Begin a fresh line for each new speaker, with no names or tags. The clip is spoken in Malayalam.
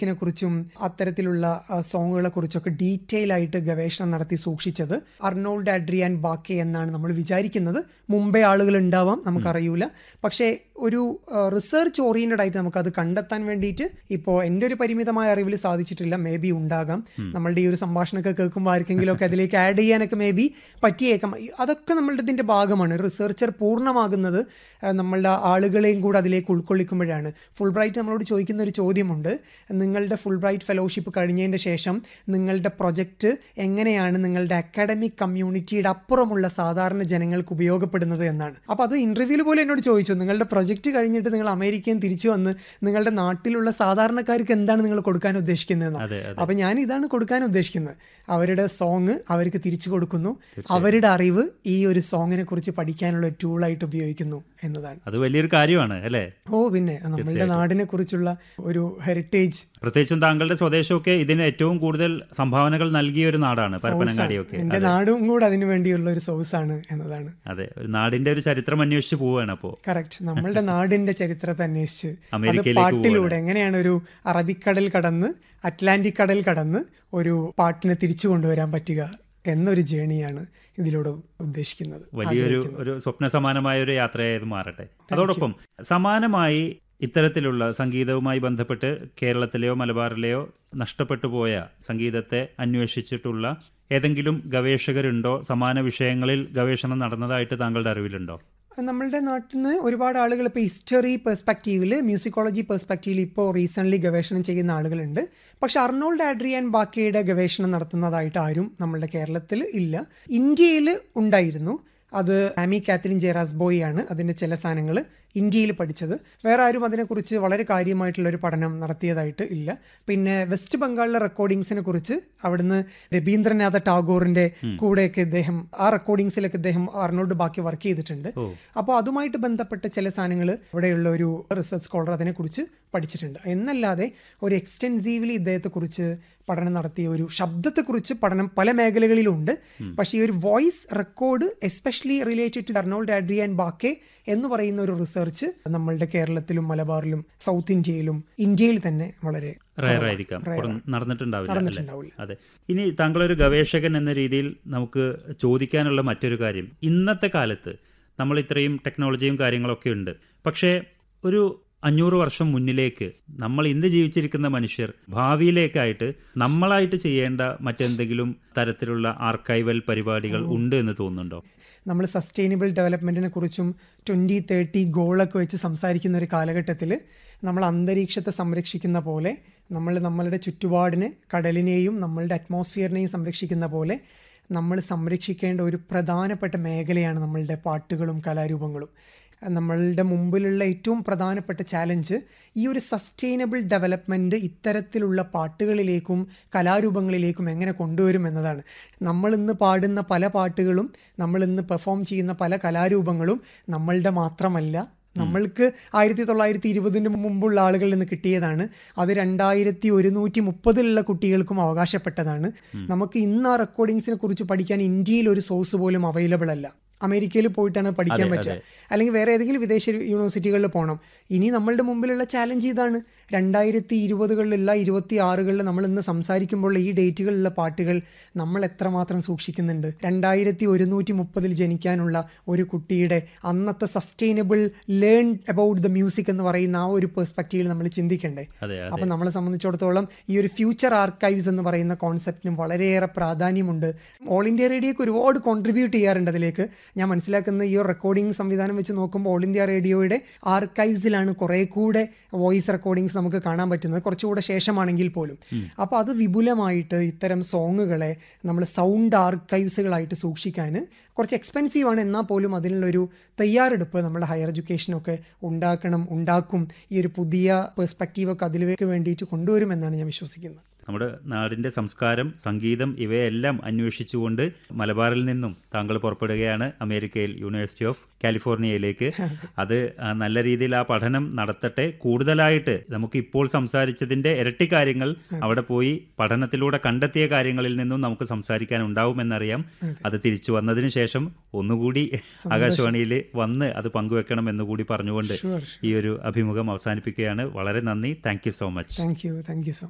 മ്യൂസിക്കിനെ കുറിച്ചും അത്തരത്തിലുള്ള സോങ്ങുകളെ കുറിച്ചൊക്കെ ഡീറ്റെയിൽ ആയിട്ട് ഗവേഷണം നടത്തി സൂക്ഷിച്ചത് അർണോൾഡ് അഡ്രിയാൻ ബാക്കെ എന്നാണ് നമ്മൾ വിചാരിക്കുന്നത് മുമ്പേ ആളുകൾ ഉണ്ടാവാം നമുക്കറിയൂല പക്ഷേ ഒരു റിസർച്ച് ഓറിയന്റഡ് ആയിട്ട് നമുക്കത് കണ്ടെത്താൻ വേണ്ടിയിട്ട് ഇപ്പോൾ എൻ്റെ ഒരു പരിമിതമായ അറിവിൽ സാധിച്ചിട്ടില്ല മേ ബി ഉണ്ടാകാം നമ്മളുടെ ഈ ഒരു സംഭാഷണമൊക്കെ കേൾക്കുമ്പോൾ ആർക്കെങ്കിലും ഒക്കെ അതിലേക്ക് ആഡ് ചെയ്യാനൊക്കെ മേ ബി പറ്റിയേക്കാം അതൊക്കെ നമ്മളുടെ ഇതിൻ്റെ ഭാഗമാണ് റിസർച്ചർ പൂർണ്ണമാകുന്നത് ആ, നമ്മളുടെ ആളുകളെയും കൂടെ അതിലേക്ക് ഉൾക്കൊള്ളിക്കുമ്പോഴാണ് ഫുൾ ബ്രൈറ്റ് നമ്മളോട് ചോദിക്കുന്ന ഒരു ചോദ്യമുണ്ട് നിങ്ങളുടെ ഫുൾ ബ്രൈറ്റ് ഫെലോഷിപ്പ് കഴിഞ്ഞതിൻ്റെ ശേഷം നിങ്ങളുടെ പ്രൊജക്റ്റ് എങ്ങനെയാണ് നിങ്ങളുടെ അക്കാഡമിക് കമ്മ്യൂണിറ്റിയുടെ അപ്പുറമുള്ള സാധാരണ ജനങ്ങൾക്ക് ഉപയോഗപ്പെടുന്നത് എന്നാണ് അപ്പോൾ അത് ഇൻ്റർവ്യൂവിൽ പോലും എന്നോട് ചോദിച്ചു നിങ്ങളുടെ പ്രൊജക്റ്റ് കഴിഞ്ഞിട്ട് നിങ്ങൾ അമേരിക്കയിൽ തിരിച്ചു വന്ന് നിങ്ങളുടെ നാട്ടിലുള്ള സാധാരണക്കാർക്ക് എന്താണ് നിങ്ങൾ കൊടുക്കാൻ ഉദ്ദേശിക്കുന്നത്
അതെ അതെ
അപ്പം ഞാൻ ഇതാണ് കൊടുക്കാൻ ഉദ്ദേശിക്കുന്നത് അവരുടെ സോങ് അവർക്ക് തിരിച്ചു കൊടുക്കുന്നു അവരുടെ അറിവ് ഈ ഒരു സോങ്ങിനെ കുറിച്ച് പഠിക്കാനുള്ള ഒരു ടൂളായിട്ട് ഉപയോഗിക്കുന്നു എന്നതാണ്
അത് വലിയൊരു കാര്യമാണ് അല്ലേ
ഓ പിന്നെ നമ്മളുടെ നാടിനെ കുറിച്ചുള്ള ഒരു ഹെറിറ്റേജ്
പ്രത്യേകിച്ചും താങ്കളുടെ സ്വദേശമൊക്കെ ഇതിന് ഏറ്റവും കൂടുതൽ സംഭാവനകൾ നൽകിയ ഒരു നാടാണ് പരപ്പനങ്ങാടിയൊക്കെ
എൻ്റെ നാടും കൂടെ അതിനു വേണ്ടിയുള്ള ഒരു സോഴ്സ് ആണ് എന്നതാണ്
അതെ ഒരു നാടിന്റെ ഒരു ചരിത്രം അന്വേഷിച്ച് പോവുകയാണ് അപ്പോ
കറക്റ്റ് നമ്മളുടെ നാടിന്റെ ചരിത്രത്തെ അന്വേഷിച്ച് അത്
അമേരിക്കയിലേക്ക്
പാട്ടിലൂടെ എങ്ങനെയാണ് ഒരു അറബിക്കടൽ കടന്ന് അറ്റ്ലാന്റിക് കടൽ കടന്ന് ഒരു പാട്ടിനെ തിരിച്ചു കൊണ്ടുവരാൻ പറ്റുക എന്നൊരു ജേണിയാണ് ഇതിലൂടെ ഉദ്ദേശിക്കുന്നത്
വലിയൊരു ഒരു സ്വപ്ന സമാനമായ ഒരു യാത്രയായത് മാറട്ടെ അതോടൊപ്പം സമാനമായി ഇത്തരത്തിലുള്ള സംഗീതവുമായി ബന്ധപ്പെട്ട് കേരളത്തിലെയോ മലബാറിലെയോ നഷ്ടപ്പെട്ടു പോയ സംഗീതത്തെ അന്വേഷിച്ചിട്ടുള്ള ഏതെങ്കിലും ഗവേഷകരുണ്ടോ സമാന വിഷയങ്ങളിൽ ഗവേഷണം നടന്നതായിട്ട് താങ്കളുടെ അറിവിലുണ്ടോ
നമ്മളുടെ നാട്ടിൽ നിന്ന് ഒരുപാട് ആളുകൾ ഇപ്പോൾ ഹിസ്റ്ററി പെർസ്പെക്റ്റീവിൽ മ്യൂസിക്കോളജി പെർസ്പെക്റ്റീവിൽ ഇപ്പോൾ റീസെൻ്റ്ലി ഗവേഷണം ചെയ്യുന്ന ആളുകളുണ്ട് പക്ഷെ അർണോൾഡ് ആഡ്രിയാൻ ബാക്കിയുടെ ഗവേഷണം നടത്തുന്നതായിട്ട് ആരും നമ്മളുടെ കേരളത്തിൽ ഇല്ല ഇന്ത്യയിൽ ഉണ്ടായിരുന്നു അത് ആമി കാത്തലിൻ ജെറാസ് ബോയ് ആണ് അതിൻ്റെ ചില സാധനങ്ങൾ ഇന്ത്യയിൽ പഠിച്ചത് വേറെ ആരും അതിനെക്കുറിച്ച് വളരെ കാര്യമായിട്ടുള്ള ഒരു പഠനം നടത്തിയതായിട്ട് ഇല്ല പിന്നെ വെസ്റ്റ് ബംഗാളിലെ റെക്കോർഡിങ്സിനെ കുറിച്ച് അവിടുന്ന് രവീന്ദ്രനാഥ ടാഗോറിന്റെ കൂടെയൊക്കെ ഇദ്ദേഹം ആ റെക്കോർഡിങ്സിലൊക്കെ ഇദ്ദേഹം അർണോൾഡ് ബാക്കി വർക്ക് ചെയ്തിട്ടുണ്ട്
ഓ
അപ്പോൾ അതുമായിട്ട് ബന്ധപ്പെട്ട ചില സാധനങ്ങൾ ഇവിടെയുള്ള ഒരു റിസർച്ച് സ്കോളർ അതിനെക്കുറിച്ച് പഠിച്ചിട്ടുണ്ട് എന്നല്ലാതെ ഒരു എക്സ്റ്റെൻസീവ്ലി ഇദ്ദേഹത്തെക്കുറിച്ച് പഠനം നടത്തിയ ഒരു ശബ്ദത്തെക്കുറിച്ച് പഠനം പല മേഖലകളിലുണ്ട് പക്ഷേ ഈ ഒരു voice record especially related to Arnold Adrian Bakke എന്ന് പറയുന്ന ഒരു റിസർച്ച് നമ്മളുടെ കേരളത്തിലും മലബാറിലും സൗത്ത് ഇന്ത്യയിലും ഇന്ത്യയിൽ തന്നെ വളരെ
റയർ ആയിരിക്കാം പുറം- നടന്നിട്ടുണ്ടാവില്ല അല്ലേ
നടന്നിട്ടുണ്ടാവില്ല
അതെ ഇനി താങ്കളൊരു ഗവേഷകൻ എന്ന രീതിയിൽ നമുക്ക് ചോദിക്കാനുള്ള മറ്റൊരു കാര്യം ഇന്നത്തെ കാലത്ത് നമ്മൾ ഇത്രയും ടെക്നോളജിയും കാര്യങ്ങളൊക്കെ ഉണ്ട് പക്ഷേ ഒരു അഞ്ഞൂറ് വർഷം മുന്നിലേക്ക് നമ്മൾ ഇന്ന് ജീവിച്ചിരിക്കുന്ന മനുഷ്യർ ഭാവിയിലേക്കായിട്ട് നമ്മളായിട്ട് ചെയ്യേണ്ട മറ്റെന്തെങ്കിലും തരത്തിലുള്ള ആർക്കൈവൽ പരിപാടികൾ ഉണ്ട് എന്ന് തോന്നുന്നുണ്ടോ
നമ്മൾ സസ്റ്റൈനബിൾ ഡെവലപ്മെൻറ്റിനെ കുറിച്ചും ട്വൻറ്റി തേർട്ടി ഗോളൊക്കെ വെച്ച് സംസാരിക്കുന്ന ഒരു കാലഘട്ടത്തിൽ നമ്മൾ അന്തരീക്ഷത്തെ സംരക്ഷിക്കുന്ന പോലെ നമ്മൾ നമ്മളുടെ ചുറ്റുപാടിനെ കടലിനെയും നമ്മളുടെ അറ്റ്മോസ്ഫിയറിനെയും സംരക്ഷിക്കുന്ന പോലെ നമ്മൾ സംരക്ഷിക്കേണ്ട ഒരു പ്രധാനപ്പെട്ട മേഖലയാണ് നമ്മളുടെ പാട്ടുകളും കലാരൂപങ്ങളും നമ്മളുടെ മുമ്പിലുള്ള ഏറ്റവും പ്രധാനപ്പെട്ട ചാലഞ്ച് ഈ ഒരു സസ്റ്റൈനബിൾ ഡെവലപ്മെൻറ്റ് ഇത്തരത്തിലുള്ള പാട്ടുകളിലേക്കും കലാരൂപങ്ങളിലേക്കും എങ്ങനെ കൊണ്ടുവരും എന്നതാണ് നമ്മളിന്ന് പാടുന്ന പല പാട്ടുകളും നമ്മളിന്ന് പെർഫോം ചെയ്യുന്ന പല കലാരൂപങ്ങളും നമ്മളുടെ മാത്രമല്ല നമ്മൾക്ക് ആയിരത്തി തൊള്ളായിരത്തി ഇരുപതിന് മുമ്പുള്ള ആളുകളിൽ നിന്ന് കിട്ടിയതാണ് അത് രണ്ടായിരത്തി ഒരുന്നൂറ്റി മുപ്പതിലുള്ള കുട്ടികൾക്കും അവകാശപ്പെട്ടതാണ് നമുക്ക് ഇന്ന് ആ റെക്കോർഡിങ്സിനെ കുറിച്ച് പഠിക്കാൻ ഇന്ത്യയിൽ ഒരു സോഴ്സ് പോലും അവൈലബിൾ അല്ല അമേരിക്കയിൽ പോയിട്ടാണ് പഠിക്കാൻ പറ്റുക അല്ലെങ്കിൽ വേറെ ഏതെങ്കിലും വിദേശ യൂണിവേഴ്സിറ്റികളിൽ പോകണം ഇനി നമ്മളുടെ മുമ്പിലുള്ള ചാലഞ്ച് ഇതാണ് രണ്ടായിരത്തി ഇരുപതുകളിലുള്ള ഇരുപത്തി ആറുകളിൽ നമ്മൾ ഇന്ന് സംസാരിക്കുമ്പോൾ ഈ ഡേറ്റുകളിലുള്ള പാട്ടുകൾ നമ്മൾ എത്രമാത്രം സൂക്ഷിക്കുന്നുണ്ട് രണ്ടായിരത്തി ഒരുന്നൂറ്റി മുപ്പതിൽ ജനിക്കാനുള്ള ഒരു കുട്ടിയുടെ അന്നത്തെ sustainable learn about the music എന്ന് പറയുന്ന ആ ഒരു പെർസ്പെക്റ്റീവിൽ നമ്മൾ ചിന്തിക്കണ്ടേ
അതെ
അപ്പം നമ്മളെ സംബന്ധിച്ചിടത്തോളം ഈ ഒരു ഫ്യൂച്ചർ ആർക്കൈവ്സ് എന്ന് പറയുന്ന കോൺസെപ്റ്റിനും വളരെയേറെ പ്രാധാന്യമുണ്ട് ഓൾ ഇന്ത്യ റേഡിയോക്ക് ഒരുപാട് കോൺട്രിബ്യൂട്ട് ചെയ്യാറുണ്ട് അതിലേക്ക് ഞാൻ മനസ്സിലാക്കുന്ന ഈ ഒരു റെക്കോർഡിംഗ് സംവിധാനം വെച്ച് നോക്കുമ്പോൾ ഓൾ ഇന്ത്യ റേഡിയോയുടെ ആർക്കൈവ്സിലാണ് കുറേ കൂടെ വോയിസ് റെക്കോർഡിങ്സ് നമുക്ക് കാണാൻ പറ്റുന്നത് കുറച്ചുകൂടെ ശേഷമാണെങ്കിൽ പോലും അപ്പോൾ അത് വിപുലമായിട്ട് ഇത്തരം സോങ്ങുകളെ നമ്മൾ സൗണ്ട് ആർക്കൈവ്സുകളായിട്ട് സൂക്ഷിക്കാൻ കുറച്ച് എക്സ്പെൻസീവ് ആണ് എന്നാൽ പോലും അതിനുള്ളൊരു തയ്യാറെടുപ്പ് നമ്മുടെ ഹയർ എഡ്യൂക്കേഷനൊക്കെ ഉണ്ടാക്കണം ഉണ്ടാക്കും ഈ ഒരു പുതിയ പെർസ്പെക്റ്റീവൊക്കെ അതിലേക്ക് വേണ്ടിയിട്ട് കൊണ്ടുവരുമെന്നാണ് ഞാൻ വിശ്വസിക്കുന്നത്
നമ്മുടെ നാടിൻ്റെ സംസ്കാരം സംഗീതം ഇവയെല്ലാം അന്വേഷിച്ചുകൊണ്ട് മലബാറിൽ നിന്നും താങ്കൾ പുറപ്പെടുകയാണ് അമേരിക്കയിൽ യൂണിവേഴ്സിറ്റി ഓഫ് കാലിഫോർണിയയിലേക്ക് അത് ആ, നല്ല രീതിയിൽ ആ പഠനം നടത്തട്ടെ കൂടുതലായിട്ട് നമുക്ക് ഇപ്പോൾ സംസാരിച്ചതിൻ്റെ ഇരട്ടി കാര്യങ്ങൾ അവിടെ പോയി പഠനത്തിലൂടെ കണ്ടെത്തിയ കാര്യങ്ങളിൽ നിന്നും നമുക്ക് സംസാരിക്കാൻ ഉണ്ടാവുമെന്നറിയാം അത് തിരിച്ചു വന്നതിന് ശേഷം ഒന്നുകൂടി ആകാശവാണിയിൽ വന്ന് അത് പങ്കുവെക്കണം എന്നുകൂടി പറഞ്ഞുകൊണ്ട്
ഷുവർ
ഈ ഒരു അഭിമുഖം അവസാനിപ്പിക്കുകയാണ് വളരെ നന്ദി thank you so much
thank you thank you so